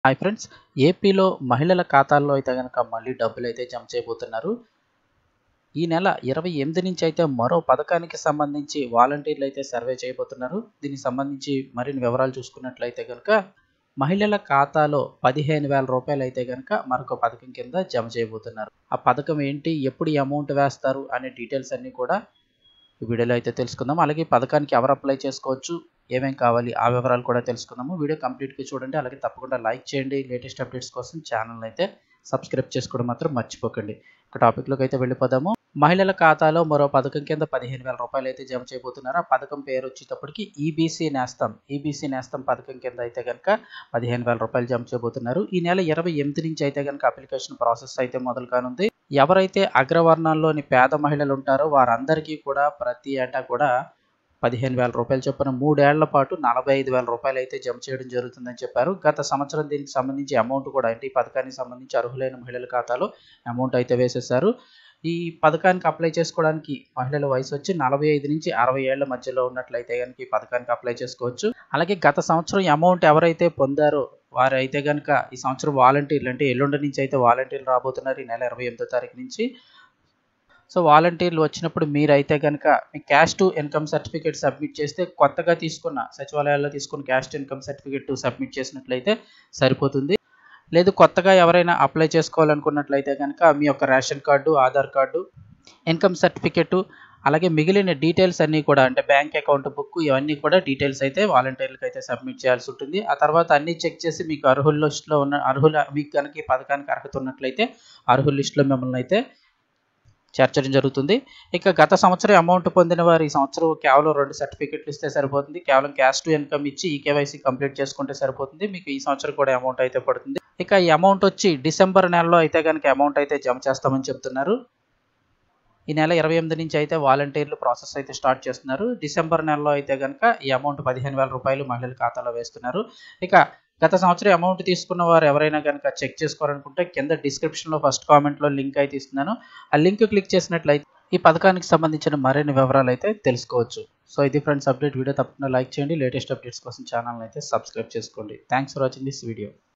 hi friends ఏపీలో మహిళల ఖాతాల్లో అయితే కనుక మళ్ళీ డబ్బులు అయితే జమ చేయబోతున్నారు ఈ నెల ఇరవై ఎనిమిది నుంచి అయితే మరో పథకానికి సంబంధించి వాలంటీర్లు అయితే సర్వే చేయబోతున్నారు దీనికి సంబంధించి మరిన్ని వివరాలు చూసుకున్నట్లయితే కనుక మహిళల ఖాతాలో పదిహేను వేల రూపాయలు అయితే కనుక మరొక పథకం కింద జమ చేయబోతున్నారు ఆ పథకం ఏంటి ఎప్పుడు ఈ అమౌంట్ వేస్తారు అనే డీటెయిల్స్ అన్నీ కూడా ఈ వీడియోలో అయితే తెలుసుకుందాం అలాగే ఈ పథకానికి ఎవరు అప్లై చేసుకోవచ్చు ఏమేం కావాలి ఆ వివరాలు కూడా తెలుసుకుందాము వీడియో కంప్లీట్గా చూడండి అలాగే తప్పకుండా లైక్ చేయండి లేటెస్ట్ అప్డేట్స్ కోసం ఛానల్ అయితే సబ్స్క్రైబ్ చేసుకోవడం మాత్రం మర్చిపోకండి ఇక టాపిక్లోకి అయితే వెళ్ళిపోదాము మహిళల ఖాతాలో మరో పథకం కింద పదిహేను వేల రూపాయలు అయితే జమ చేయబోతున్నారు ఆ పథకం పేరు వచ్చేటప్పటికి ఈబీసీ నేస్తం ఈబీసీ నేస్తం పథకం కింద అయితే కనుక పదిహేను వేల రూపాయలు జమ చేయబోతున్నారు ఈ నెల ఇరవై ఎనిమిది నుంచి అయితే కనుక అప్లికేషన్ ప్రాసెస్ అయితే మొదలు కానుంది ఎవరైతే అగ్రవర్ణాల్లోని పేద మహిళలు ఉంటారో వారందరికీ కూడా ప్రతి ఏటా కూడా పదిహేను వేల రూపాయలు చొప్పున మూడేళ్ల పాటు నలభై ఐదు వేల రూపాయలు అయితే జమ చేయడం జరుగుతుందని చెప్పారు గత సంవత్సరం దీనికి సంబంధించి అమౌంట్ కూడా అంటే ఈ పథకానికి సంబంధించి అర్హులైన మహిళల ఖాతాలో అమౌంట్ అయితే వేసేసారు ఈ పథకానికి అప్లై చేసుకోవడానికి మహిళల వయసు వచ్చి నలభై ఐదు నుంచి అరవై ఏళ్ల మధ్యలో ఉన్నట్లయితే కనుక ఈ పథకానికి అప్లై చేసుకోవచ్చు అలాగే గత సంవత్సరం అమౌంట్ ఎవరైతే పొందారో వారు అయితే కనుక ఈ సంవత్సరం వాలంటీర్లు అంటే ఎల్లుండి నుంచి అయితే వాలంటీర్లు రాబోతున్నారు ఈ నెల ఇరవై ఎనిమిదో తారీఖు నుంచి సో వాలంటీర్లు వచ్చినప్పుడు మీరైతే కనుక మీ caste income certificate submit చేస్తే కొత్తగా తీసుకున్న సచివాలయాల్లో తీసుకున్న caste income certificate submit చేసినట్లయితే సరిపోతుంది లేదు కొత్తగా ఎవరైనా అప్లై చేసుకోవాలనుకున్నట్లయితే కనుక మీ యొక్క ration card Aadhaar card income certificate అలాగే మిగిలిన డీటెయిల్స్ అన్నీ కూడా అంటే బ్యాంక్ అకౌంట్ బుక్ ఇవన్నీ కూడా డీటెయిల్స్ అయితే వాలంటీర్లకు అయితే సబ్మిట్ చేయాల్సి ఉంటుంది ఆ తర్వాత అన్నీ చెక్ చేసి మీకు అర్హుల లిస్టులో ఉన్న అర్హుల మీకు కనుక ఈ పథకానికి అర్హత ఉన్నట్లయితే అర్హుల లిస్టులో మిమ్మల్ని అయితే చేర్చడం జరుగుతుంది ఇక గత సంవత్సరం అమౌంట్ పొందిన వారు ఈ సంవత్సరం కేవలం రెండు సర్టిఫికెట్లు ఇస్తే సరిపోతుంది కేవలం క్యాష్ టు ఇన్కమ్ ఇచ్చి ఈ కేవైసీ కంప్లీట్ చేసుకుంటే సరిపోతుంది మీకు ఈ సంవత్సరం కూడా అమౌంట్ అయితే పడుతుంది ఇక ఈ అమౌంట్ వచ్చి డిసెంబర్ నెలలో అయితే కనుక అమౌంట్ అయితే జమ చేస్తామని చెప్తున్నారు ఈ నెల ఇరవై ఎనిమిది నుంచి అయితే వాలంటీర్లు ప్రాసెస్ అయితే స్టార్ట్ చేస్తున్నారు డిసెంబర్ నెలలో అయితే కనుక ఈ అమౌంట్ పదిహేను వేల రూపాయలు మహిళల ఖాతాలో వేస్తున్నారు ఇక గత సంవత్సరం అమౌంట్ తీసుకున్న వారు ఎవరైనా కనుక చెక్ చేసుకోవాలనుకుంటే కింద డిస్క్రిప్షన్లో ఫస్ట్ కామెంట్లో లింక్ అయితే ఇస్తున్నాను ఆ లింక్ క్లిక్ చేసినట్లయితే ఈ పథకానికి సంబంధించిన మరిన్ని వివరాలు అయితే తెలుసుకోవచ్చు సో ఇది ఫ్రెండ్స్ అప్డేట్ వీడియో తప్పకుండా లైక్ చేయండి లేటెస్ట్ అప్డేట్స్ కోసం ఛానల్ అయితే సబ్స్క్రైబ్ చేసుకోండి thanks for watching this video